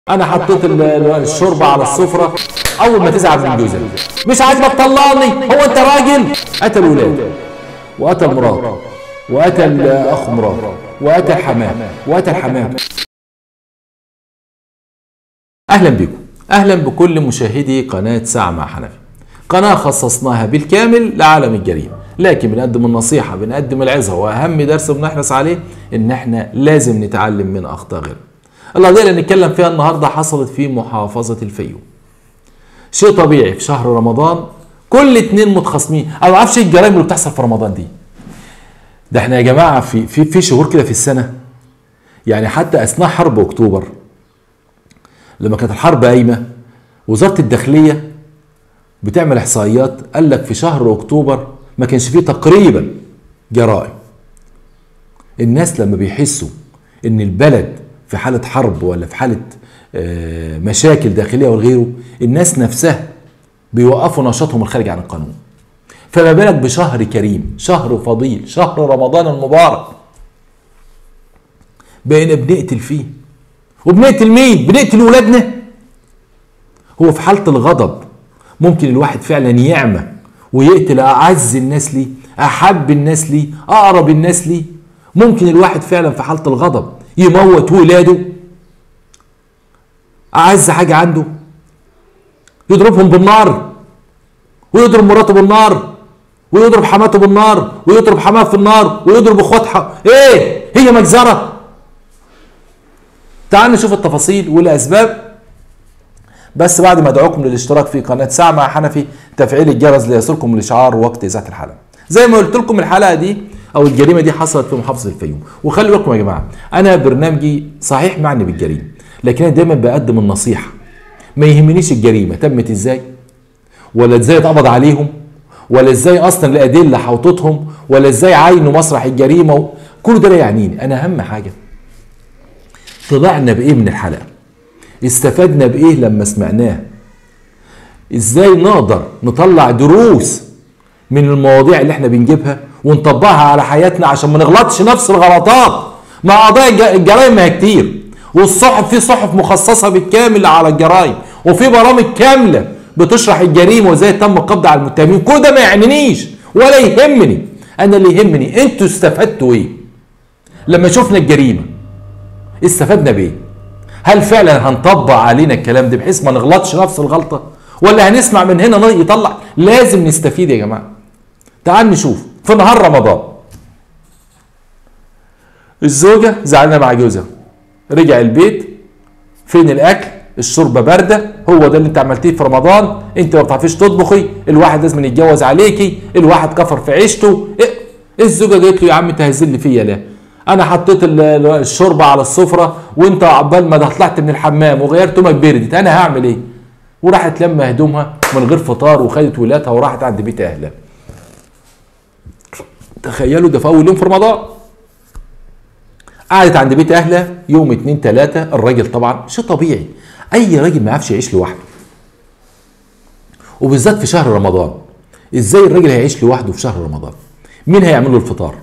انا حطيت ال- ال- الشوربه على السفره اول ما تزعل من جوزك مش عاجبك طلقني هو انت راجل قتل ولاد وقتل مراته وقتل اخ مراته وقتل حماه وقتل حماه اهلا بكم اهلا بكل مشاهدي قناه ساعه مع حنفي قناه خصصناها بالكامل لعالم الجريمه لكن بنقدم النصيحه بنقدم العظه واهم درس بنحرص عليه ان احنا لازم نتعلم من اخطاء غيرنا القضيه اللي هنتكلم فيها النهارده حصلت في محافظه الفيوم شيء طبيعي في شهر رمضان كل اتنين متخاصمين انا ما اعرفش ايه الجرائم اللي بتحصل في رمضان دي ده احنا يا جماعه في في في شهور كده في السنه يعني حتى اثناء حرب اكتوبر لما كانت الحرب قايمه وزاره الداخليه بتعمل احصائيات قال لك في شهر اكتوبر ما كانش فيه تقريبا جرائم الناس لما بيحسوا ان البلد في حاله حرب ولا في حاله آه، مشاكل داخليه وغيره الناس نفسها بيوقفوا نشاطهم الخارج عن القانون فما بالك بشهر كريم شهر فضيل شهر رمضان المبارك بقينا بنقتل فيه وبنقتل مين بنقتل ولادنا هو في حالة الغضب ممكن الواحد فعلا يعمى ويقتل أعز الناس ليه أحب الناس ليه أقرب الناس ليه ممكن الواحد فعلا في حالة الغضب يموت ولاده أعز حاجة عنده يضربهم بالنار ويضرب مراته بالنار ويضرب حماته بالنار ويضرب حماه في النار ويضرب اخواتها ايه هي مجزره تعال نشوف التفاصيل والاسباب بس بعد ما ادعوكم للاشتراك في قناه ساعه مع حنفي تفعيل الجرس ليصلكم الاشعار وقت اذاعه الحلقه زي ما قلت لكم الحلقه دي او الجريمه دي حصلت في محافظه الفيوم وخلي بالكم يا جماعه انا برنامجي صحيح معني بالجريمه لكن انا دايما بقدم النصيحه ما يهمنيش الجريمه تمت ازاي ولا ازاي اتقبض عليهم ولا ازاي اصلا الادله حوطتهم ولا ازاي عينوا مسرح الجريمه و... كل ده لا يعنيني انا اهم حاجه طلعنا بايه من الحلقه استفدنا بايه لما سمعناه ازاي نقدر نطلع دروس من المواضيع اللي احنا بنجيبها ونطبقها على حياتنا عشان ما نغلطش نفس الغلطات مع قضايا الج- الجرائم ما هي كتير والصحف في صحف مخصصه بالكامل على الجرائم وفي برامج كامله بتشرح الجريمه وازاي تم القبض على المتهمين كل ده ما يعنينيش ولا يهمني انا اللي يهمني انتوا استفدتوا ايه لما شفنا الجريمه استفدنا بايه هل فعلا هنطبق علينا الكلام ده بحيث ما نغلطش نفس الغلطه ولا هنسمع من هنا يطلع لازم نستفيد يا جماعه تعال نشوف في نهار رمضان الزوجه زعلانه مع جوزها رجع البيت فين الاكل الشوربه بارده هو ده اللي انت عملتيه في رمضان انت ما بتعرفيش تطبخي الواحد لازم يتجوز عليكي الواحد كفر في عيشته إيه؟ الزوجه قالت له يا عم انت هزل فيا ليه انا حطيت ال- ال- الشوربه على السفره وانت عقبال ما طلعت من الحمام وغيرت امك بردت انا هعمل ايه وراحت لما هدومها من غير فطار وخدت ولادها وراحت عند بيت اهلها تخيلوا ده في اول يوم في رمضان قعدت عند بيت اهلها يوم اتنين تلاته الراجل طبعا شيء طبيعي اي راجل ما يعرفش يعيش لوحده وبالذات في شهر رمضان ازاي الراجل هيعيش لوحده في شهر رمضان مين هيعمل له الفطار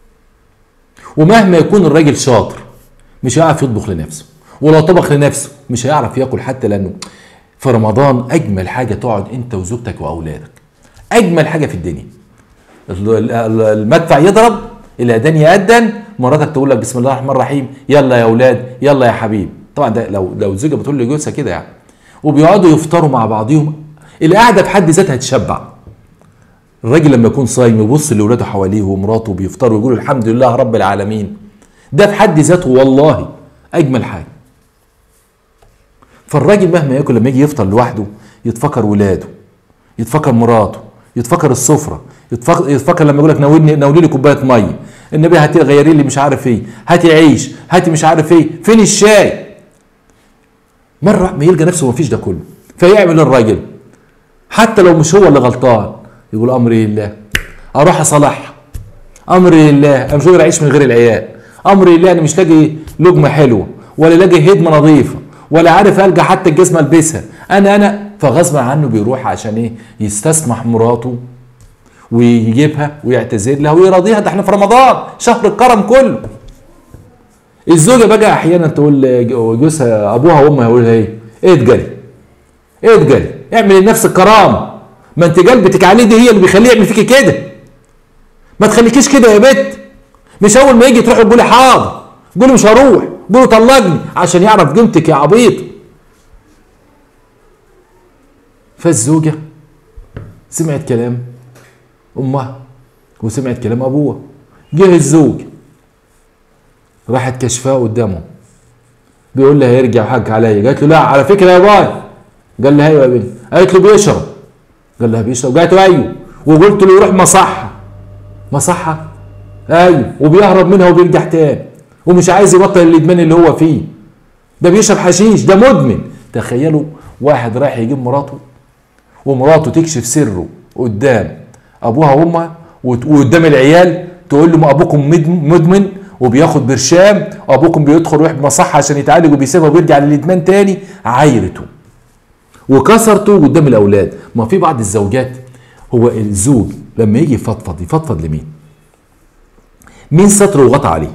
ومهما يكون الراجل شاطر مش هيعرف يطبخ لنفسه ولو طبخ لنفسه مش هيعرف ياكل حتى لانه في رمضان اجمل حاجه تقعد انت وزوجتك واولادك اجمل حاجه في الدنيا ال- ال- ال- المدفع يضرب الاذان يأذن مراتك تقول لك بسم الله الرحمن الرحيم يلا يا اولاد يلا يا حبيب طبعا ده لو لو الزوجه بتقول لجوزها كده يعني وبيقعدوا يفطروا مع بعضهم القعده في حد ذاتها تشبع الراجل لما يكون صايم يبص لاولاده حواليه ومراته بيفطروا ويقولوا الحمد لله رب العالمين ده في حد ذاته والله اجمل حاجه فالراجل مهما ياكل لما يجي يفطر لوحده يتفكر ولاده يتفكر مراته يتفكر السفره يتفكر, يتفكر لما يقول لك ناولني ناولي لي كوبايه ميه النبي هاتي غيري لي مش عارف ايه هاتي عيش هاتي مش عارف ايه فين الشاي مره ما يلقى نفسه ما فيش ده كله فيعمل الراجل حتى لو مش هو اللي غلطان يقول امري لله اروح اصالحها امري لله انا مش قادر اعيش من غير العيال امري لله انا مش لاقي لقمه حلوه ولا لاقي هدمه نظيفه ولا عارف القى حتى الجزمه البسها انا انا فغصب عنه بيروح عشان ايه يستسمح مراته ويجيبها ويعتذر لها ويراضيها ده احنا في رمضان شهر الكرم كله الزوجه بقى احيانا تقول جوزها ابوها وامها يقول لها ايه ايه تجري ايه تجري اعمل لنفسك كرامه ما انت قلبتك عليه دي هي اللي بيخليه يعمل فيكي كده ما تخليكيش كده يا بت مش اول ما يجي تروح تقولي حاضر قولي مش هروح قولي طلقني عشان يعرف قيمتك يا عبيط فالزوجه سمعت كلام امها وسمعت كلام ابوها جه الزوج راحت كشفاه قدامه بيقول لها يرجع حق عليا قالت له لا على فكره يا باي قال لها ايوه يا بنت قالت له بيشرب قال لها بيشرب قالت له ايوه وقلت له يروح مصحه مصحه ايوه وبيهرب منها وبيرجع تاني ومش عايز يبطل الادمان اللي هو فيه ده بيشرب حشيش ده مدمن تخيلوا واحد رايح يجيب مراته ومراته تكشف سره قدام ابوها وامها وقدام العيال تقول له ما ابوكم مدمن وبياخد برشام وابوكم بيدخل يروح مصحه عشان يتعالج وبيسيبها وبيرجع للادمان تاني عايرته وكسرته قدام الاولاد ما في بعض الزوجات هو الزوج لما يجي يفضفض يفضفض لمين مين ستره وغطى عليه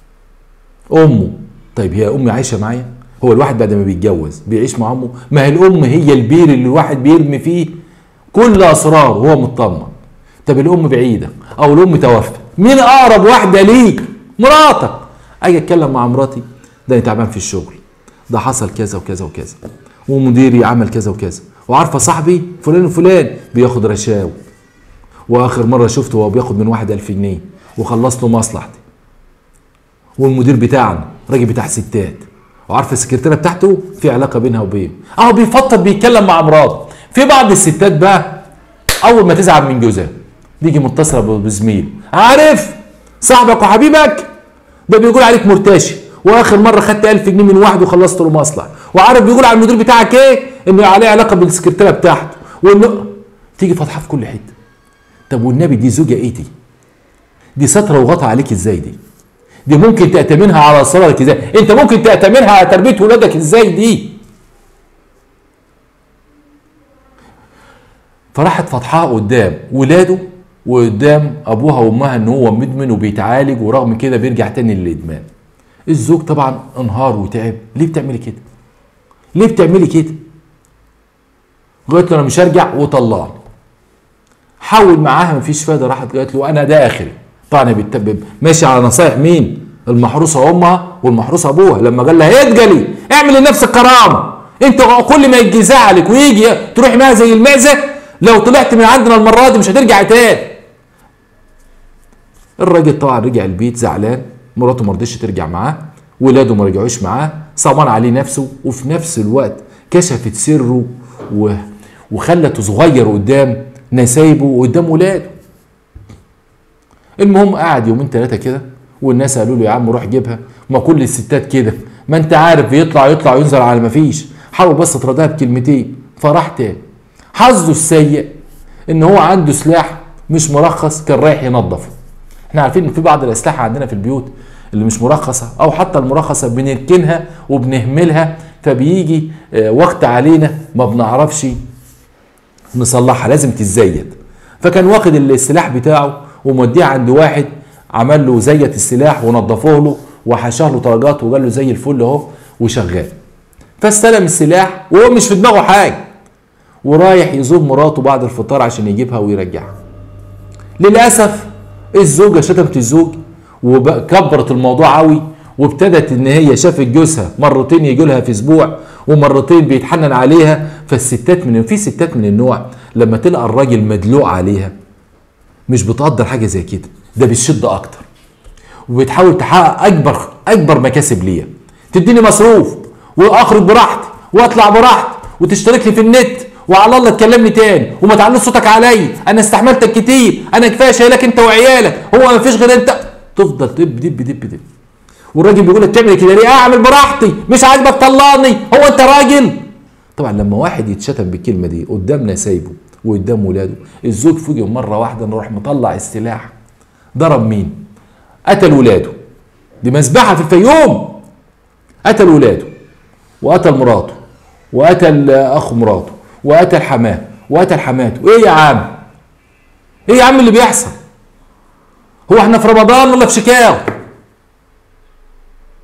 امه طيب هي امي عايشه معايا هو الواحد بعد ما بيتجوز بيعيش مع امه ما هي الام هي البير اللي الواحد بيرمي فيه كل اسراره وهو مطمن طب الام بعيده او الام توفى مين اقرب واحده ليك مراتك اجي اتكلم مع مراتي ده انا تعبان في الشغل ده حصل كذا وكذا وكذا ومديري عمل كذا وكذا وعارفه صاحبي فلان وفلان بياخد رشاوي واخر مره شفته وهو بياخد من واحد ألف جنيه وخلصت له مصلحتي والمدير بتاعنا راجل بتاع ستات وعارفه السكرتيره بتاعته في علاقه بينها وبينه اهو بيفضل بيتكلم مع مراته في بعض الستات بقى اول ما تزعل من جوزها بيجي متصله بزميل عارف صاحبك وحبيبك ده بيقول عليك مرتشي واخر مره خدت 1000 جنيه من واحد وخلصت له مصلحه وعارف بيقول على المدير بتاعك ايه انه عليه علاقه بالسكرتيره بتاعته وانه تيجي فاتحه في كل حته طب والنبي دي زوجه ايه دي دي ستره وغطى عليك ازاي دي دي ممكن تأتمنها على صلاتك ازاي انت ممكن تأتمنها على تربيه ولادك ازاي دي فراحت فاتحاها قدام ولاده وقدام ابوها وامها ان هو مدمن وبيتعالج ورغم كده بيرجع تاني للادمان الزوج طبعا انهار وتعب ليه بتعملي كده ليه بتعملي كده قالت له انا مش هرجع وطلعني حاول معاها مفيش فايده راحت قالت له انا ده اخري طبعا بيتبب ماشي على نصايح مين المحروسه امها والمحروسه ابوها لما قال لها اتجلي اعمل لنفسك كرامه انت كل ما يجي يزعلك ويجي تروحي معاها زي المعزه لو طلعت من عندنا المره دي مش هترجع تاني الراجل طبعا رجع البيت زعلان مراته ما رضتش ترجع معاه ولاده ما رجعوش معاه صبر عليه نفسه وفي نفس الوقت كشفت سره و... وخلته صغير قدام نسايبه وقدام ولاده المهم قعد يومين ثلاثه كده والناس قالوا له يا عم روح جيبها ما كل الستات كده ما انت عارف يطلع يطلع وينزل على ما فيش حاول بس تردها بكلمتين فراح تاني حظه السيء ان هو عنده سلاح مش مرخص كان رايح ينظفه احنا عارفين ان في بعض الاسلحه عندنا في البيوت اللي مش مرخصه او حتى المرخصه بنركنها وبنهملها فبيجي وقت علينا ما بنعرفش نصلحها لازم تتزيد فكان واخد السلاح بتاعه وموديه عند واحد عمل له زيت السلاح ونضفه له وحشاه له درجات وقال له زي الفل اهو وشغال فاستلم السلاح وهو مش في دماغه حاجه ورايح يزور مراته بعد الفطار عشان يجيبها ويرجعها للاسف الزوجه شتمت الزوج وكبرت الموضوع قوي وابتدت ان هي شافت جوزها مرتين يجي لها في اسبوع ومرتين بيتحنن عليها فالستات من في ستات من النوع لما تلقى الراجل مدلوق عليها مش بتقدر حاجه زي كده ده بتشد اكتر وبتحاول تحقق اكبر اكبر مكاسب ليا تديني مصروف واخرج براحتي واطلع براحتي وتشترك لي في النت وعلى الله تكلمني تاني وما تعلوش صوتك عليا انا استحملتك كتير انا كفايه شايلك انت وعيالك هو ما فيش غير انت تفضل دب دب دب دب والراجل بيقول لك تعمل كده ليه اعمل براحتي مش عاجبك طلعني هو انت راجل طبعا لما واحد يتشتم بالكلمه دي قدام نسايبه وقدام ولاده الزوج فوجئ مره واحده انه راح مطلع السلاح ضرب مين قتل ولاده دي مذبحه في الفيوم قتل ولاده وقتل مراته وقتل اخو مراته وقتل حماه وقتل حماته ايه يا عم ايه يا عم اللي بيحصل هو احنا في رمضان ولا في شيكاغو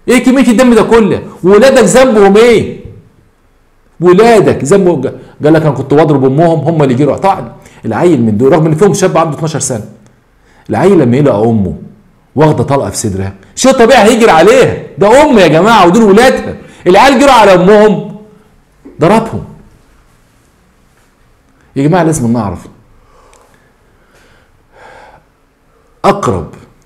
ايه كميه الدم ده كله ولادك ذنبهم ايه ولادك ذنبهم ج- قال لك انا كنت بضرب امهم هم اللي يجروا طبعا العيل من دول رغم ان فيهم شاب عنده 12 سنه العيل لما يلاقي امه واخده طلقه في صدرها شيء طبيعي هيجري عليها ده ام يا جماعه ودول ولادها العيال جروا على امهم ضربهم يا جماعه لازم نعرف اقرب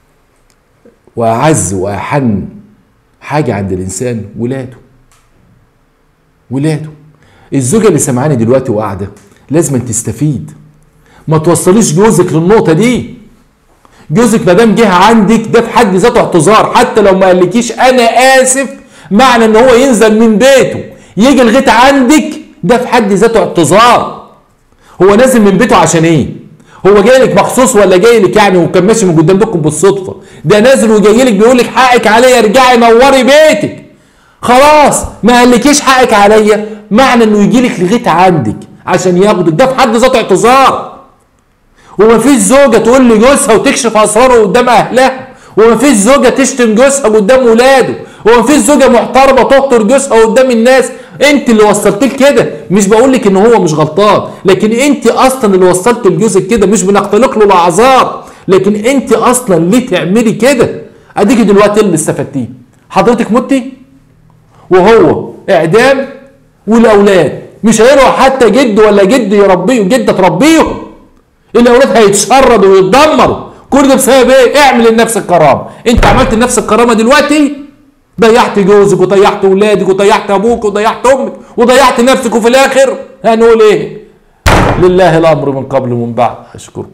واعز واحن حاجه عند الانسان ولاده ولاده الزوجه اللي سمعاني دلوقتي وقاعده لازم تستفيد ما توصليش جوزك للنقطه دي جوزك ما دام جه عندك ده في حد ذاته اعتذار حتى لو ما قالكيش انا اسف معنى ان هو ينزل من بيته يجي لغايه عندك ده في حد ذاته اعتذار هو نازل من بيته عشان ايه هو جاي لك مخصوص ولا جاي لك يعني وكان ماشي من قدام بيتكم بالصدفه ده نازل وجاي لك بيقول لك حقك عليا ارجعي نوري بيتك خلاص ما قالكيش حقك عليا معنى انه يجي لك لغايه عندك عشان ياخدك ده في حد ذاته اعتذار وما فيش زوجة تقول لجوزها وتكشف أسراره قدام أهلها وما فيش زوجة تشتم جوزها قدام ولاده وما فيش زوجة محترمة تهطر جوزها قدام الناس انت اللي وصلت كده مش بقول لك ان هو مش غلطان لكن انت اصلا اللي وصلت لجوزك كده مش بنختلق له الاعذار لكن انت اصلا ليه تعملي كده اديكي دلوقتي اللي استفدتيه حضرتك متي وهو اعدام والاولاد مش هيروح حتى جد ولا جد يربيه جده تربيهم الاولاد هيتشردوا ويتدمروا كل ده بسبب ايه؟ اعمل لنفسك كرامه انت عملت لنفسك كرامه دلوقتي ضيعت جوزك وضيعت اولادك وضيعت ابوك وضيعت امك وضيعت نفسك وفي الاخر هنقول ايه؟ لله الامر من قبل ومن بعد اشكركم